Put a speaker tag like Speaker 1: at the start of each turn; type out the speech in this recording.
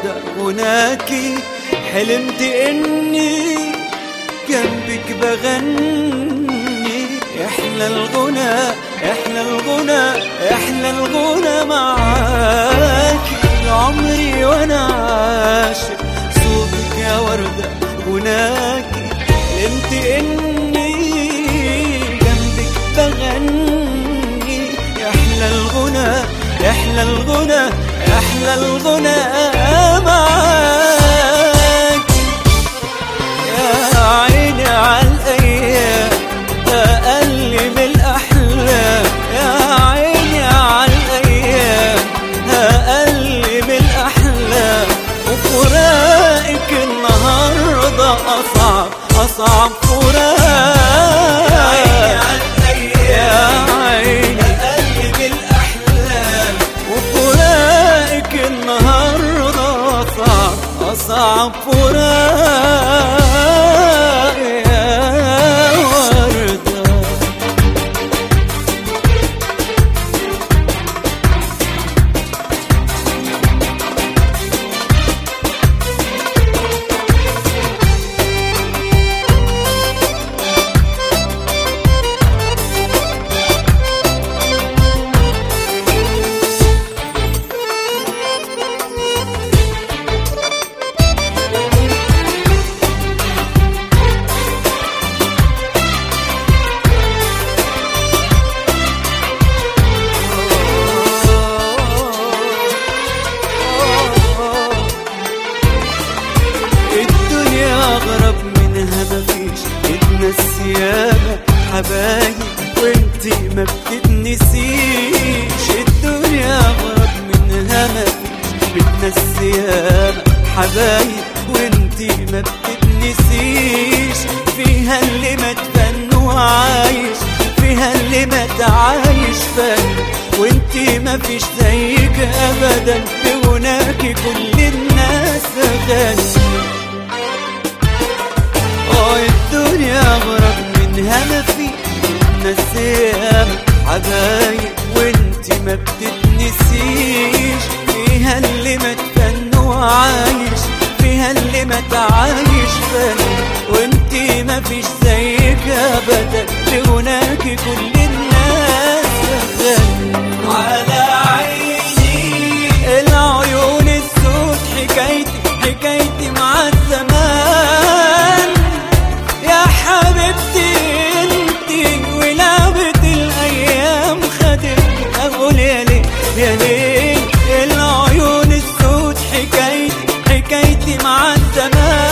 Speaker 1: وردة غناكي حلمت اني جنبك بغني احلى الغنى احلى الغنى احلى الغنى معاكي عمري وانا عاشق صوتك يا وردة غناكي حلمت اني جنبك بغني احلى الغنى احلى الغنى احلى الغنى معاك يا عيني عالايام اقل من الاحلام يا عيني عالايام اقل من الاحلام وفراقك النهارده اصعب اصعب فراق يا عيني يا عيني اقل من الاحلام وفراقك النهارده اصعب اصعب فراق يا ورده الدنيا أغرب منها مفيش اتنسيانة حبايب وانتي ما بتتنسيش الدنيا أغرب منها مفيش متنسيانة حبايب وانتي ما بتتنسيش فيها اللي ما تفن وعايش فيها اللي ما تعايش فن وانتي ما فيش زيك ابدا بغناكي كل الناس غني اه الدنيا اغرب منها ما في نسيها حبايب وانتي ما بتتنسيش فيها اللي ما تفن وعايش فيها اللي ما تعايش فن وانتي ما فيش زيك ابدا بغناكي كل الناس غني على عيني العيون السود حكايتي حكايتي مع الزمان يا حبيبتي انتي ولعبة الايام خدتني اقول يا ليه يا ليه العيون السود حكايتي حكايتي مع الزمان